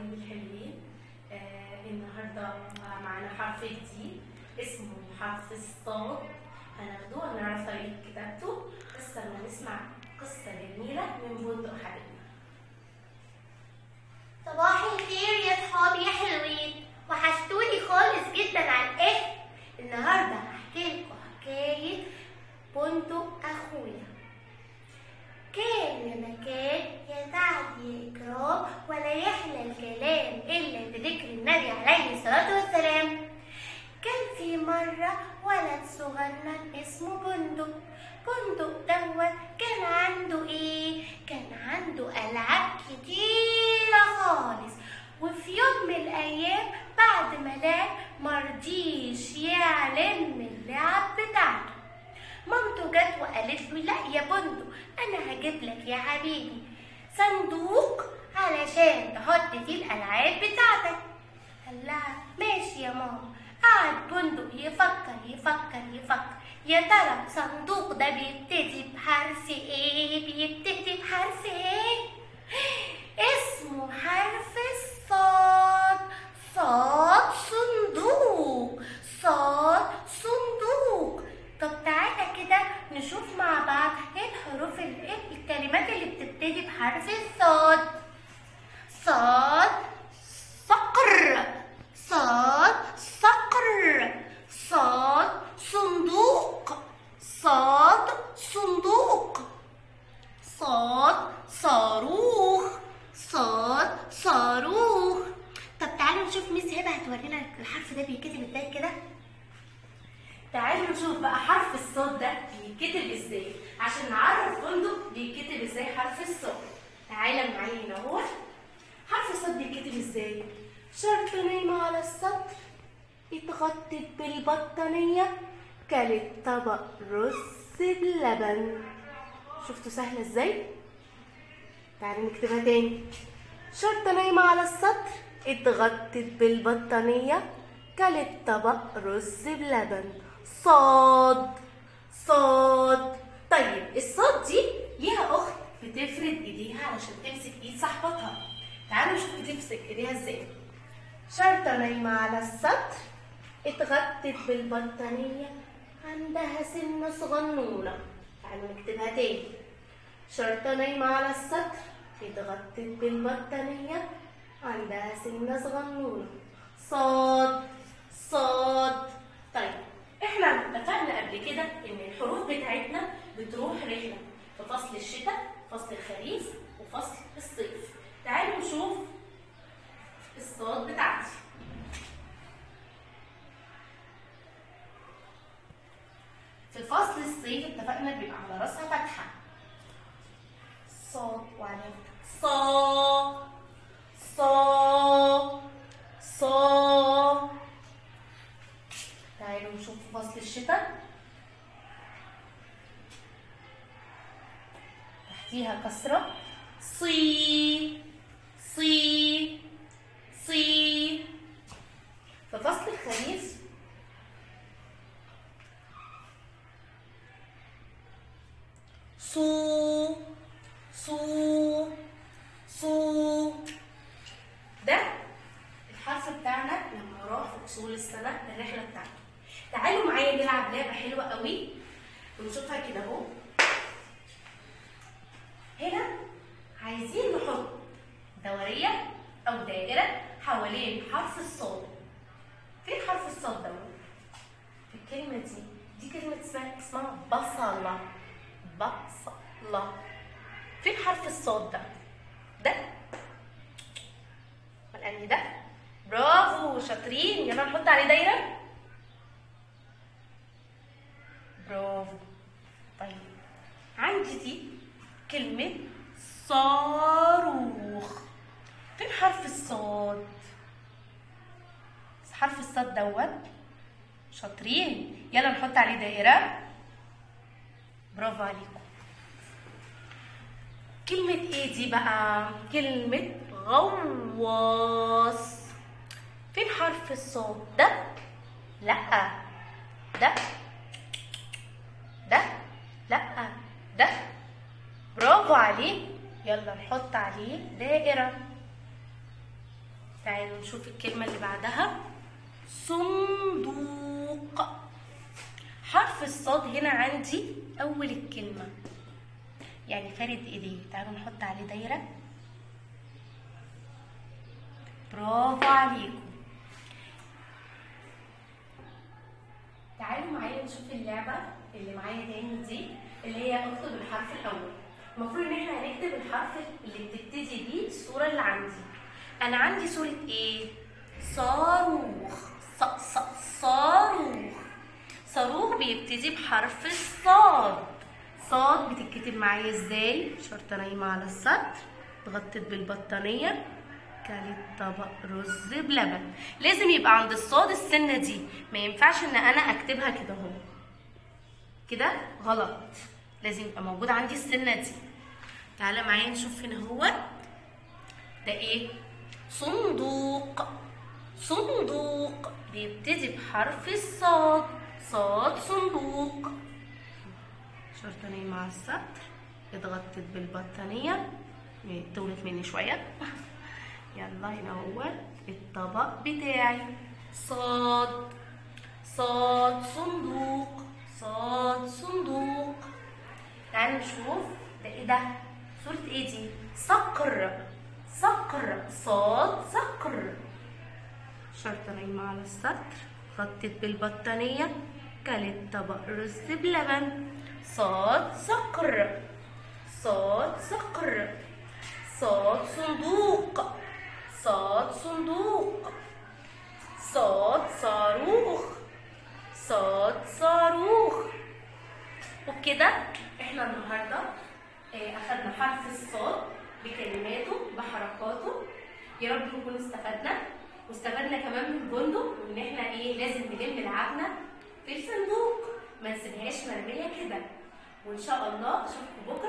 الحلوين آه النهارده معانا حرف جديد اسمه حرف الصاد هناخده ونعرف طريقة كتابته بس لما نسمع قصة جميلة من بندق حبيبنا صباح الخير يا صحابي يا حلوين وحشتوني خالص جدا عن ايه النهارده هحكي لكم حكايه بندق اخويا كان يا مكان يا سعد يا اكرام ولا يحلى الكلام الا بذكر النبي عليه الصلاه والسلام كان في مرة ولد صغنن اسمه بندق بندق دوت كان عنده ايه؟ كان عنده ألعاب كتيرة خالص وفي يوم من الأيام بعد ما لعب مرضيش يعلن اللعب بتاعته مامته جت وقالت له لا يا بندق أنا هجيب لك يا حبيبي صندوق علشان تحط فيه الألعاب بتاعتك قال لها ماشي يا ماما قعد بندق يفكر يفكر يفكر يا ترى صندوق ده بيبتدي بحرف ايه بيبتدي بحرف ايه اسمه حرف الصاد صاد صندوق صاد صندوق طب تعالى كده نشوف مع بعض ايه الحروف ال- ايه الكلمات اللي بتبتدي بحرف الصاد صاد صقر صاد صقر صاد صندوق صاد صندوق صاد صاروخ صاد صاروخ طب تعالوا نشوف ميس هبه هتورينا الحرف ده بيتكتب ازاي كده تعالوا نشوف بقى حرف الصاد ده بيتكتب ازاي عشان نعرف بندق بيتكتب ازاي حرف الصاد تعالى معايا هنا اهو حرف الصاد بيتكتب ازاي شرط نايمة على السطر اتغطت بالبطانية كلت طبق رز بلبن شفتوا سهلة ازاي؟ تعالوا نكتبها تاني شرطة نايمة على السطر اتغطت بالبطانية كلت طبق رز بلبن صاد صاد طيب الصاد دي ليها اخت بتفرد ايديها علشان تمسك ايد صاحبتها تعالوا نشوف بتمسك ايديها ازاي شرطة نايمة على السطر اتغطت بالبطانية عندها سنة صغنونة تعالوا نكتبها تاني شرطة نايمة على السطر اتغطت بالبطانية عندها سنة صغنونة صاد صاد طيب احنا اتفقنا قبل كده ان الحروف بتاعتنا بتروح رحلة في فصل الشتاء فصل الخريف وفصل الصيف تعالوا نشوف الصاد بتاعتي في فصل الصيف اتفقنا بيبقى على راسها فتحة صاد وعليها فتحة صا صا صا تعالوا نشوف في فصل الشتاء تحتيها كسرة صي صي صي في فصل الخريف صو صو صو ده الحرف بتاعنا لما راح في فصول السنة الرحلة بتاعته تعالوا معايا نلعب لعبة حلوة قوي ونشوفها كده اهو هنا عايزين نحط دورية أو دائرة حوالين حرف الصاد فين حرف الصاد ده؟ في الكلمة دي دي كلمة اسمها اسمها بصلة بصلة فين حرف الصاد ده؟ ده الأنهي ده؟ برافو شاطرين يلا نحط عليه دايرة برافو طيب عندي دي كلمة صاروخ فين حرف الصاد؟ حرف الصاد دوت شاطرين يلا نحط عليه دائرة برافو عليكم كلمة ايه دي بقى؟ كلمة غواص فين حرف الصاد ده؟ لأ ده ده لأ ده برافو عليه يلا نحط عليه دائرة تعالوا نشوف الكلمة اللي بعدها صندوق حرف الصاد هنا عندي أول الكلمة يعني فارد ايديه تعالوا نحط عليه دايرة برافو عليكم تعالوا معايا نشوف اللعبة اللي معايا تاني دي اللي هي اكتب الحرف الأول المفروض إن احنا هنكتب الحرف اللي بتبتدي بيه الصورة اللي عندي أنا عندي صورة إيه؟ صاروخ ص ص صاروخ صاروخ بيبتدي بحرف الصاد صاد بتتكتب معايا ازاي؟ شرطة نايمة على السطر اتغطت بالبطانية كلت طبق رز بلبن لازم يبقى عند الصاد السنة دي ما ينفعش ان انا اكتبها كده اهو كده غلط لازم يبقى موجود عندي السنة دي تعالى معايا نشوف هنا هو ده ايه صندوق صندوق بيبتدي بحرف الصاد صاد صندوق شرطة نايمة على السطر اتغطت بالبطانية طولت مني شوية يلا هنا هو الطبق بتاعي صاد صاد صندوق صاد صندوق تعالوا نشوف ده ايه ده صورة ايه دي صقر صقر صاد صقر شرطة نايمة على السطر غطت بالبطانية كلت طبق رز بلبن صاد صقر صاد صقر صاد صندوق صاد صندوق صاد صاروخ صاد صاروخ وبكده احنا النهارده آه، اخدنا حرف الصاد بكلماته بحركاته يا رب نكون استفدنا واستفدنا كمان من بندق وان احنا ايه لازم نلم لعبنا في الصندوق ما نسيبهاش مرميه كده وان شاء الله اشوفكم بكره